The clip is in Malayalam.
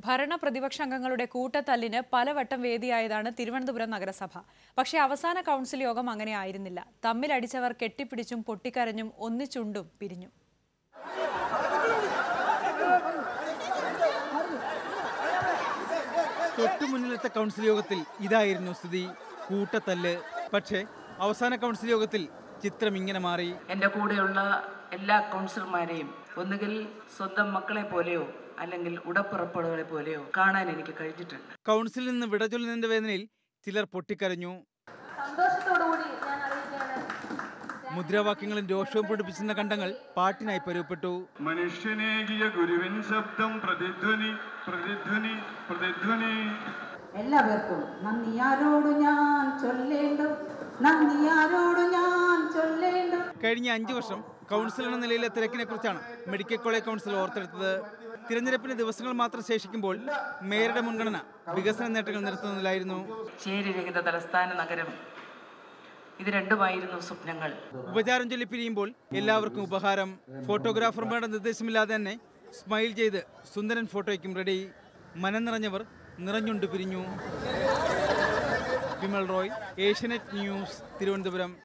ഭരണ പ്രതിപക്ഷ അംഗങ്ങളുടെ കൂട്ടത്തല്ലിന് പലവട്ടം വേദിയായതാണ് തിരുവനന്തപുരം നഗരസഭ പക്ഷേ അവസാന കൗൺസിൽ യോഗം അങ്ങനെ ആയിരുന്നില്ല തമ്മിലടിച്ചവർ കെട്ടിപ്പിടിച്ചും പൊട്ടിക്കരഞ്ഞും ഒന്നിച്ചുണ്ടും പിരിഞ്ഞു തൊട്ടു മുന്നിലത്തെ കൗൺസിൽ യോഗത്തിൽ ഇതായിരുന്നു സ്ഥിതി കൂട്ടത്തല്ല് പക്ഷേ അവസാന കൗൺസിൽ യോഗത്തിൽ ചിത്രം ഇങ്ങനെ മാറി എൻ്റെ കൂടെയുള്ള എല്ലാ കൗൺസിലർമാരെയും ഒന്നുകിൽ സ്വന്തം മക്കളെ പോലെയോ അല്ലെങ്കിൽ ഉടപ്പുറപ്പുകളെ പോലെയോ കാണാൻ എനിക്ക് കഴിഞ്ഞിട്ടുണ്ട് കൗൺസിലിൽ നിന്ന് വിട ചൊല്ലുന്നതിന്റെ വേദനയിൽ ചിലർ പൊട്ടിക്കരഞ്ഞു സന്തോഷത്തോടുകൂടി ഞാൻ അറിയിക്കുകയാണ് മുദ്രാവാക്യങ്ങളും രോഷവും പിടിപ്പിച്ചിരുന്ന കണ്ടങ്ങൾ പാട്ടിനായി പരുവപ്പെട്ടു മനുഷ്യനേകിയ ഗുരുവിൻ ശബ്ദം പ്രതിധ്വനി പ്രതിധ്വനി പ്രതിധ്വനി എല്ലാവർക്കും നന്ദിയാരോട് ഞാൻ ചൊല്ലേണ്ടു നന്ദിയാരോട് ഞാൻ ചൊല്ലേണ്ടു കഴിഞ്ഞ അഞ്ചു വർഷം കൗൺസിൽ എന്ന നിലയിലെ തിരക്കിനെ കുറിച്ചാണ് മെഡിക്കൽ കോളേജ് കൗൺസിൽ ഓർത്തെടുത്തത് തിരഞ്ഞെടുപ്പിന് ദിവസങ്ങൾ മാത്രം ശേഷിക്കുമ്പോൾ മേയറുടെ മുൻഗണന വികസന നേട്ടങ്ങൾ നിർത്തുന്നതിലായിരുന്നു ചേരിരഹിത തലസ്ഥാന നഗരം ഇത് രണ്ടുമായിരുന്നു സ്വപ്നങ്ങൾ ഉപചാരം ചൊല്ലി പിരിയുമ്പോൾ എല്ലാവർക്കും ഉപഹാരം ഫോട്ടോഗ്രാഫർമാരുടെ നിർദ്ദേശമില്ലാതെ തന്നെ സ്മൈൽ ചെയ്ത് സുന്ദരൻ ഫോട്ടോയ്ക്കും റെഡി മനം നിറഞ്ഞവർ നിറഞ്ഞുണ്ട് പിരിഞ്ഞു വിമൽ റോയ് ഏഷ്യനെറ്റ് ന്യൂസ് തിരുവനന്തപുരം